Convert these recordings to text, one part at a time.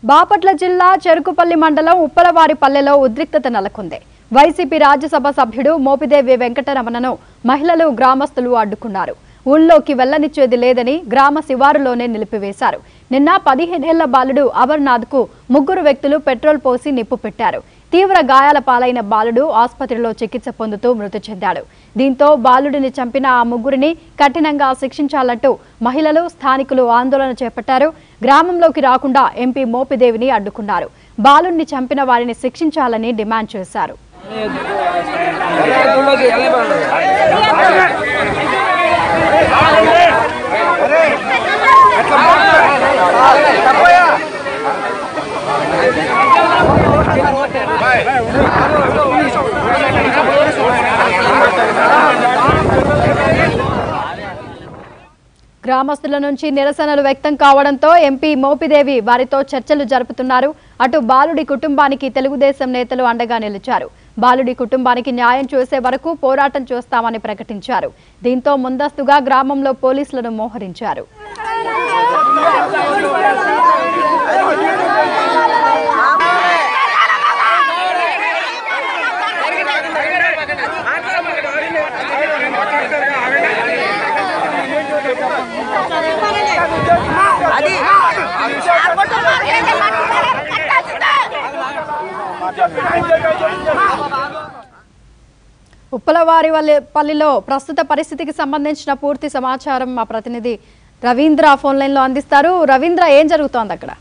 బాపట్ల జిల్లా చెరుకుపల్లి మండలం ఉప్పలవారిపల్లెలో ఉద్రిక్తత నెలకొంది వైసీపీ రాజ్యసభ సభ్యుడు మోపిదేవి వెంకటరమణను మహిళలు గ్రామస్తులు అడ్డుకున్నారు ఊళ్ళోకి వెళ్లనిచ్చేది లేదని గ్రామ శివారులోనే నిలిపివేశారు నిన్న పదిహేనేళ్ల బాలుడు అమర్నాథ్కు ముగ్గురు వ్యక్తులు పెట్రోల్ పోసి నిప్పు పెట్టారు తీవ్ర గాయాల పాలైన బాలుడు ఆసుపత్రిలో చికిత్స పొందుతూ మృతి చెందాడు దీంతో బాలుడిని చంపిన ఆ ముగ్గురిని కఠినంగా శిక్షించాలంటూ మహిళలు స్థానికులు ఆందోళన చేపట్టారు గ్రామంలోకి రాకుండా ఎంపీ మోపిదేవిని అడ్డుకున్నారు బాలుడిని చంపిన వారిని శిక్షించాలని డిమాండ్ చేశారు గ్రామస్తుల నుంచి నిరసనలు వ్యక్తం కావడంతో ఎంపీ మోపిదేవి వారితో చర్చలు జరుపుతున్నారు అటు బాలుడి కుటుంబానికి తెలుగుదేశం నేతలు అండగా నిలిచారు బాలుడి కుటుంబానికి న్యాయం చేసే వరకు పోరాటం చేస్తామని ప్రకటించారు దీంతో ముందస్తుగా గ్రామంలో పోలీసులను మోహరించారు అది ఉప్పలవారి వల్లి- పల్లిలో ప్రస్తుత పరిస్థితికి సంబంధించిన పూర్తి సమాచారం మా ప్రతినిధి రవీంద్ర ఫోన్ లైన్ లో అందిస్తారు రవీంద్ర ఏం జరుగుతోంది అక్కడ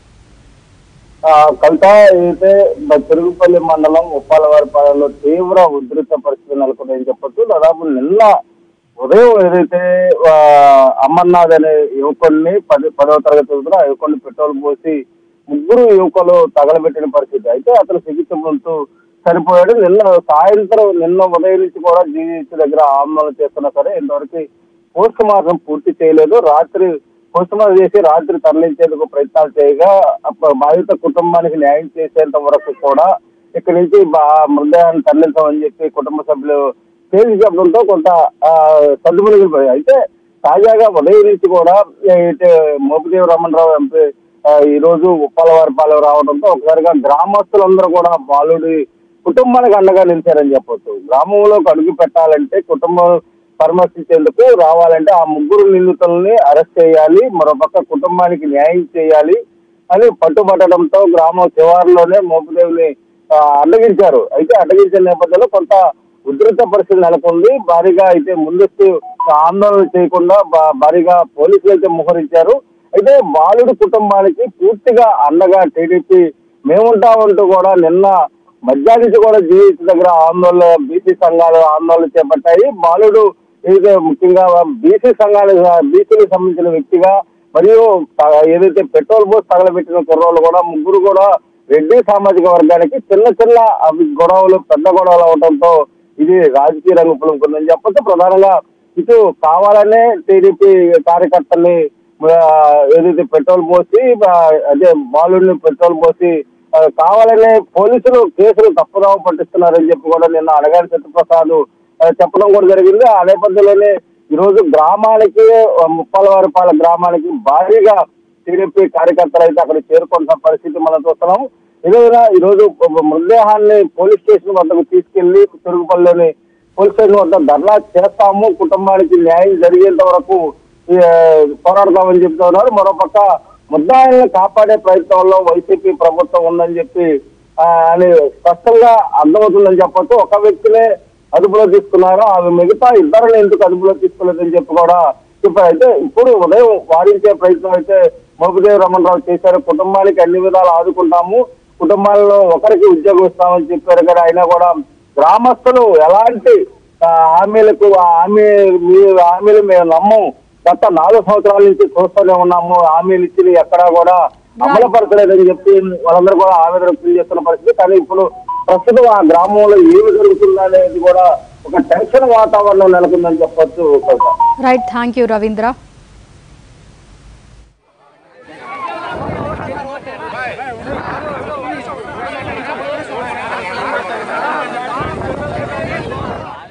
ఆ, కవిత అయితే బ- తిరుగుపల్లి మండలం ఉప్పాలవారిపాలెంలో తీవ్ర ఉధృత పరిస్థితి నెలకొందని చెప్పొచ్చు దాదాపు నిన్న ఉదయం ఏదైతే ఆ, అమర్నాథ్ అనే యువకుడిని పది పదవ తరగతి చదువుతున్న ఆ యువకుడిని పెట్రోల్ పోసి ముగ్గురు యువకులు తగలబెట్టిన పరిస్థితి అయితే అతను చికిత్స పొందుతూ చనిపోయాడు నిన్న సాయంత్రం నిన్న ఉదయం నుంచి కూడా జీజీహెచ్ దగ్గర ఆందోళన చేస్తున్నా సరే ఇంతవరకు పోస్ట్ మార్టం పూర్తి చేయలేదు రాత్రి పోస్ట్ మార్టం చేసి రాత్రి తరలించేందుకు ప్రయత్నాలు చేయగా అప్ప- బాధిత కుటుంబానికి న్యాయం చేసేంత వరకు కూడా ఇక్కడి నుంచి బా- మృతదేహాన్ని తరలించామని చెప్పి కుటుంబ సభ్యులు తేల్చి చెప్పడంతో కొంత ఆ, సర్దుమణిగిపోయాయి అయితే తాజాగా ఉదయం నుంచి కూడా అయితే మోపిదేవి రమణరావు ఎంపీ ఆ, ఈ రోజు ఉప్పలవారిపాలెం రావడంతో ఒకసారిగా గ్రామస్తులందరూ కూడా బాలుడి కుటుంబానికి అండగా నిలిచారని చెప్పొచ్చు గ్రామంలోకి అడుగు పెట్టాలంటే కుటుంబం పరామర్శించేందుకు రావాలంటే ఆ ముగ్గురు నిందితుల్ని అరెస్ట్ చేయాలి మరోపక్క కుటుంబానికి న్యాయం చేయాలి అని పట్టుబట్టడంతో గ్రామం శివారులోనే మోపుదేవిని ఆ, అడ్డగించారు అయితే అడ్డగించిన నేపథ్యంలో కొంత ఉధృత పరిస్థితి నెలకొంది భారీగా అయితే ముందస్తు ఆందోళన చేయకుండా భా- భారీగా పోలీసులు అయితే మోహరించారు అయితే బాలుడి కుటుంబానికి పూర్తిగా అండగా టీడీపీ మేముంటామంటూ కూడా నిన్న మధ్యాహ్నం నుంచి కూడా జీవిత దగ్గర ఆందోళన బీసీ సంఘాలు ఆందోళన చేపట్టాయి బాలుడు ఏదైతే ముఖ్యంగా బీసీ సంఘాలు బీసీలకు సంబంధించిన వ్యక్తిగా మరియు త- ఏదైతే పెట్రోల్ పోస్ట్ తగలబెట్టిన కుర్రోళ్ళు కూడా ముగ్గురు కూడా రెడ్డి సామాజిక వర్గానికి చిన్న చిన్న అవి గొడవలు పెద్ద గొడవలు అవడంతో ఇది రాజకీయ రంగు పులుముకుందని చెప్పొచ్చు ప్రధానంగా ఇటు కావాలనే టీడీపీ కార్యకర్తల్ని ఆ, ఏదైతే పెట్రోల్ పోసి ఆ, అదే బాలుడిని పెట్రోల్ పోసి ఆ, కావాలనే పోలీసులు కేసులు తప్పుదావ పట్టిస్తున్నారని చెప్పి కూడా నిన్న అడగారి సత్యప్రసాద్ ఆ, చెప్పడం కూడా జరిగింది ఆ నేపథ్యంలోనే ఈ రోజు గ్రామానికి ఆ, ముప్పాలవారిపాలెం గ్రామానికి భారీగా టీడీపీ కార్యకర్తలు అయితే అక్కడ చేరుకుంటున్న పరిస్థితి మనం చూస్తున్నాం ఏదైనా ఈ రోజు మృతదేహాన్ని పోలీస్ స్టేషన్ వద్దకు తీసుకెళ్లి తిరుగుపల్లిలోని పోలీస్ స్టేషన్ వద్ద ధర్నా చేస్తాము కుటుంబానికి న్యాయం జరిగేంత వరకు ఈ, పోరాడతామని చెప్తున్నారు మరోపక్క ముద్దాయిల్ని కాపాడే ప్రయత్నంలో వైసీపీ ప్రభుత్వం ఉందని చెప్పి ఆ, అని స్పష్టంగా అర్థమవుతుందని చెప్పొచ్చు ఒక వ్యక్తినే అదుపులో తీసుకున్నారు ఆమె మిగతా ఇద్దరిని ఎందుకు అదుపులో తీసుకోలేదని చెప్పి కూడా చెప్పారు అయితే ఇప్పుడు ఉదయం వారించే ప్రయత్నం అయితే మోపిదేవి రమణరావు చేశారు కుటుంబానికి అన్ని విధాలు ఆదుకుంటాము కుటుంబాలలో ఒకరికి ఉద్యోగం ఇస్తామని చెప్పారు కానీ అయినా కూడా గ్రామస్తులు ఎలాంటి ఆ, హామీలకు ఆ హామీ మీ హామీలు మేము నమ్మం గత నాలుగు సంవత్సరాల నుంచి చూస్తూనే ఉన్నాము హామీలు ఇచ్చి ఎక్కడా కూడా అమలుపరచలేదని చెప్పి వాళ్ళందరూ కూడా ఆవేదన వ్యక్తం చేస్తున్న పరిస్థితి కానీ ఇప్పుడు ప్రస్తుతం ఆ గ్రామంలో ఏమి జరుగుతుందా అనేది కూడా ఒక టెన్షన్ వాతావరణం నెలకొందని చెప్పొచ్చు Kavitha right thank you Ravindra